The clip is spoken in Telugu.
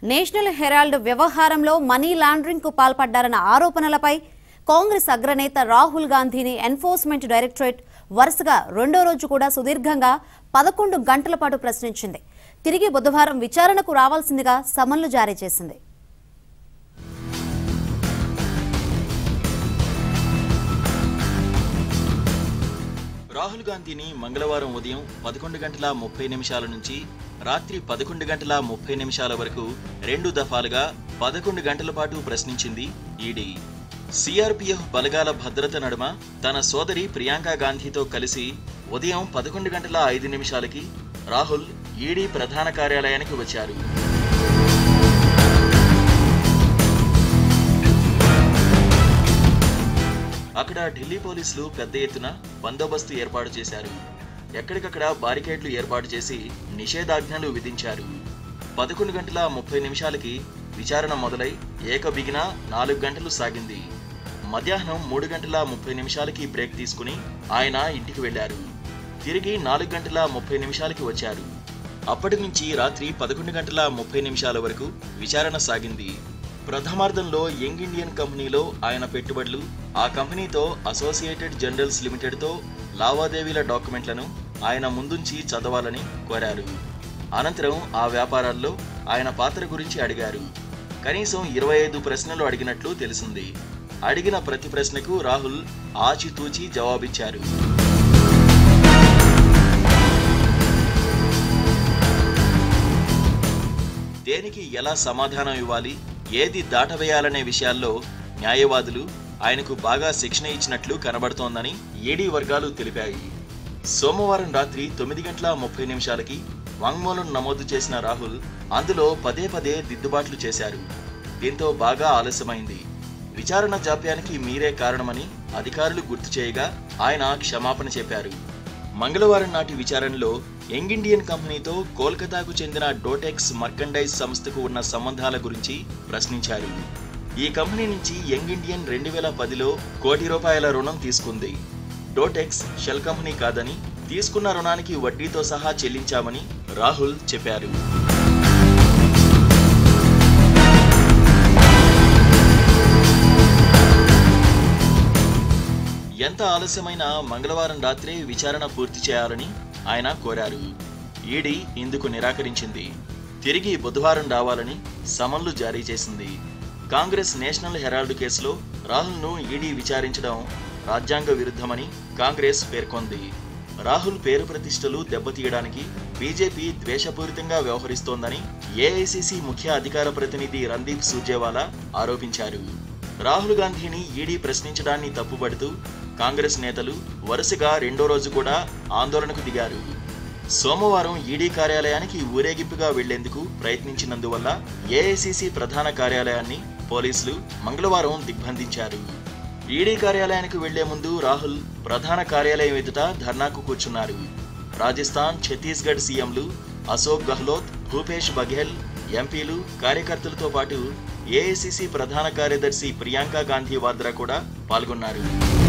నేషనల్ హెరాల్డ్ వ్యవహారంలో మనీ లాండరింగ్ కు పాల్పడ్డారన్న ఆరోపణలపై కాంగ్రెస్ అగ్రనేత రాహుల్ గాంధీని ఎన్ఫోర్స్మెంట్ డైరెక్టరేట్ వరుసగా రెండో రోజు కూడా సుదీర్ఘంగా పదకొండు గంటల పాటు ప్రశ్నించింది తిరిగి బుధవారం విచారణకు రావాల్సిందిగా సమన్లు జారీ చేసింది రాహుల్ గాంధీని మంగళవారం ఉదయం పదకొండు గంటల ముప్పై నిమిషాల నుంచి రాత్రి పదకొండు గంటల ముప్పై నిమిషాల వరకు రెండు దఫాలుగా పదకొండు గంటల పాటు ప్రశ్నించింది ఈడీ సిఆర్పిఎఫ్ బలగాల భద్రత నడుమ తన సోదరి ప్రియాంక గాంధీతో కలిసి ఉదయం పదకొండు గంటల ఐదు నిమిషాలకి రాహుల్ ఈడీ ప్రధాన కార్యాలయానికి వచ్చారు అక్కడ ఢిల్లీ పోలీసులు పెద్ద ఎత్తున బందోబస్తు ఏర్పాటు చేశారు ఎక్కడికక్కడ బారికేడ్లు ఏర్పాటు చేసి నిషేధాజ్ఞలు విధించారు పదకొండు గంటల ముప్పై నిమిషాలకి విచారణ మొదలై ఏకబిగిన నాలుగు గంటలు సాగింది మధ్యాహ్నం మూడు గంటల ముప్పై నిమిషాలకి బ్రేక్ తీసుకుని ఆయన ఇంటికి వెళ్లారు తిరిగి నాలుగు గంటల ముప్పై నిమిషాలకి వచ్చారు అప్పటి నుంచి రాత్రి పదకొండు గంటల ముప్పై నిమిషాల వరకు విచారణ సాగింది ప్రథమార్థంలో యంగ్ ఇండియన్ కంపెనీలో ఆయన పెట్టుబడులు ఆ కంపెనీతో అసోసియేటెడ్ జనరల్స్ లిమిటెడ్తో లావాదేవీల డాక్యుమెంట్లను ఆయన ముందుంచి చదవాలని కోరారు అనంతరం ఆ వ్యాపారాల్లో ఆయన పాత్ర గురించి అడిగారు కనీసం ఇరవై ఐదు ప్రశ్నలు అడిగినట్లు తెలిసింది అడిగిన ప్రతి ప్రశ్నకు రాహుల్ ఆచితూచి జవాబిచ్చారు దేనికి ఎలా సమాధానం ఇవ్వాలి ఏది దాటవేయాలనే విషయాల్లో న్యాయవాదులు ఆయనకు బాగా శిక్షణ ఇచ్చినట్లు కనబడుతోందని ఈడీ వర్గాలు తెలిపాయి సోమవారం రాత్రి తొమ్మిది గంటల ముప్పై నిమిషాలకి వాంగ్మూలం నమోదు చేసిన రాహుల్ అందులో పదే పదే దిద్దుబాట్లు చేశారు దీంతో బాగా ఆలస్యమైంది విచారణ జాప్యానికి మీరే కారణమని అధికారులు గుర్తు చేయగా ఆయన క్షమాపణ చెప్పారు మంగళవారం నాటి విచారణలో యంగ్ ఇండియన్ కంపెనీతో కోల్కతాకు చెందిన డోటెక్స్ మర్కండైజ్ సంస్థకు ఉన్న సంబంధాల గురించి ప్రశ్నించారు ఈ కంపెనీ నుంచి యంగ్ ఇండియన్ రెండు వేల పదిలో కోటి రూపాయల రుణం తీసుకుంది డోటెక్స్ షెల్ కంపెనీ కాదని తీసుకున్న రుణానికి వడ్డీతో సహా చెల్లించామని రాహుల్ చెప్పారు ఎంత ఆలస్యమైనా మంగళవారం రాత్రే విచారణ పూర్తి చేయాలని ఆయన కోరారు ఈడీ ఇందుకు నిరాకరించింది తిరిగి బుధవారం రావాలని సమన్లు జారీ చేసింది కాంగ్రెస్ నేషనల్ హెరాల్డ్ కేసులో రాహుల్ను ఈడీ విచారించడం రాజ్యాంగ విరుద్ధమని కాంగ్రెస్ పేర్కొంది రాహుల్ పేరు ప్రతిష్టలు దెబ్బతీయడానికి బీజేపీ ద్వేషపూరితంగా వ్యవహరిస్తోందని ఏఐసిసి ముఖ్య అధికార ప్రతినిధి రందీప్ సూర్జేవాలా ఆరోపించారు రాహుల్ గాంధీని ఈడీ ప్రశ్నించడాన్ని తప్పుపడుతూ కాంగ్రెస్ నేతలు వరుసగా రెండో రోజు కూడా ఆందోళనకు దిగారు సోమవారం ఈడీ కార్యాలయానికి ఊరేగింపుగా వెళ్లేందుకు ప్రయత్నించినందువల్ల ఏఐసిసి ప్రధాన కార్యాలయాన్ని పోలీసులు మంగళవారం దిగ్బంధించారు ఈడీ కార్యాలయానికి వెళ్లే ముందు రాహుల్ ప్రధాన కార్యాలయం ఎదుట ధర్నాకు కూర్చున్నారు రాజస్థాన్ ఛత్తీస్గఢ్ సీఎంలు అశోక్ గెహ్లోత్ భూపేష్ బఘేల్ ఎంపీలు కార్యకర్తలతో పాటు ఏఐసిసి ప్రధాన కార్యదర్శి ప్రియాంక గాంధీ వాద్రా కూడా పాల్గొన్నారు